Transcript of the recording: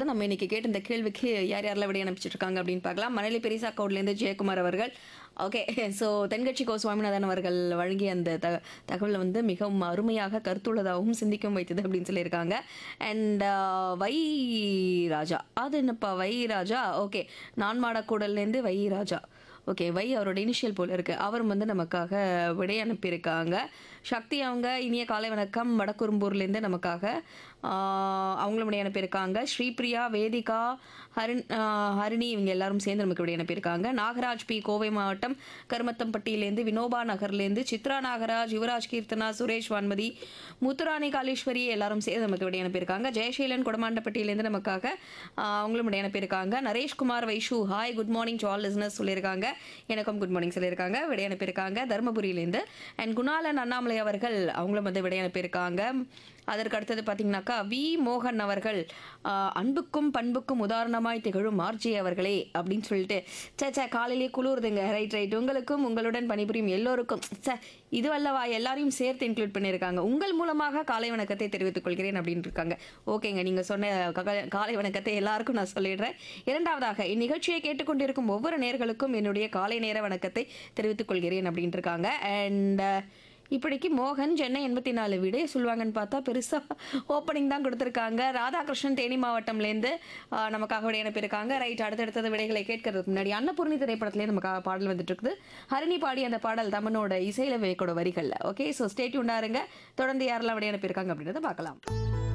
தான் நம்ம இன்னைக்கு கேட்ட இந்த கேள்விக்கு யார் யாரெல்லாம் விடை அனுப்பிச்சிட்டு இருக்காங்க அப்படின்னு பார்க்கலாம் மணலி பெரிசா கோட்லேருந்து ஜெயக்குமார் அவர்கள் ஓகே ஸோ தென்கட்சி கோ சுவாமிநாதன் அவர்கள் வழங்கிய அந்த த தகவல் வந்து மிகவும் அருமையாக கருத்துள்ளதாகவும் சிந்திக்கவும் வைத்தது அப்படின்னு சொல்லியிருக்காங்க அண்ட் வை ராஜா அது என்னப்பா வை ராஜா ஓகே நான் மாடக்கூடல்லேருந்து வை ராஜா ஓகே வை அவரோட இனிஷியல் போல் இருக்கு அவரும் வந்து நமக்காக விடை அனுப்பியிருக்காங்க சக்தி அவங்க இனிய காலை வணக்கம் வடக்குறும்பூர்லேருந்து நமக்காக ஆஹ், அவங்களும் விடை அனுப்பியிருக்காங்க ஸ்ரீபிரியா வேதிகா ஹரிண் ஆஹ், ஹரிணி இவங்க எல்லாரும் சேர்ந்து நமக்கு விடை அனுப்பியிருக்காங்க நாகராஜ் பி கோவை மாவட்டம் கருமத்தம்பட்டியிலேருந்து வினோபா நகர்லேருந்து சித்ரா நாகராஜ் யுவராஜ் கீர்த்தனா சுரேஷ் வான்மதி முத்துராணி காளீஸ்வரி எல்லாரும் சேர்ந்து நமக்கு விடை அனுப்பியிருக்காங்க ஜெயசீலன் குடமாண்டப்பட்டியிலேருந்து நமக்காக ஆஹ், அவங்களும் விடை அனுப்பியிருக்காங்க Nareshkumar Vaishu hi good morning to all listeners சொல்லியிருக்காங்க எனக்கும் குட் மார்னிங் சொல்லியிருக்காங்க விடை அனுப்பியிருக்காங்க தருமபுரியிலேருந்து அண்ட் குணாலன் அண்ணாமலை அவர்கள் அவங்களும் வந்து விடை அனுப்பியிருக்காங்க அதற்கு அடுத்தது பார்த்தீங்கன்னாக்கா வி மோகன் அவர்கள் ஆஹ், அன்புக்கும் பண்புக்கும் உதாரணமாய் திகழும் ஆர்ஜி அவர்களே அப்படின்னு சொல்லிட்டு சே சே காலையிலேயே குளிருதுங்க ரைட் ரைட் உங்களுக்கும் உங்களுடன் பணிபுரியும் எல்லோருக்கும் சே இது அல்லவா எல்லாரையும் சேர்த்து இன்க்ளூட் பண்ணியிருக்காங்க உங்கள் மூலமாக காலை வணக்கத்தை தெரிவித்துக் கொள்கிறேன் அப்படின்னு இருக்காங்க ஓகேங்க நீங்கள் சொன்ன கக- காலை வணக்கத்தை எல்லாருக்கும் நான் சொல்லிடுறேன் இரண்டாவதாக இந்நிகழ்ச்சியை கேட்டுக்கொண்டிருக்கும் ஒவ்வொரு நேர்களுக்கும் என்னுடைய காலை நேர வணக்கத்தை தெரிவித்துக் கொள்கிறேன் அப்படின்ட்டு இருக்காங்க அண்ட் இப்படிக்கு மோகன் சென்னை எண்பத்தி நாலு விடை சொல்லுவாங்கன்னு பார்த்தா பெருசாக ஓப்பனிங் தான் கொடுத்துருக்காங்க ராதாகிருஷ்ணன் தேனி மாவட்டம்லேருந்து ஆஹ், நமக்காக விடை அனுப்பியிருக்காங்க ரைட் அடுத்தடுத்தது விடைகளை கேட்கறதுக்கு முன்னாடி அன்னபூர்ணி திரைப்படத்திலே நமக்காக பாடல் வந்துட்டு இருக்குது ஹரிணி பாடி அந்த பாடல் தமிழோட இசையில வேக்கோட வரிகளில் ஓகே ஸோ ஸ்டேட்யூண்டாக இருங்க தொடர்ந்து யாரெல்லாம் விடை அனுப்பியிருக்காங்க அப்படின்றத பார்க்கலாம்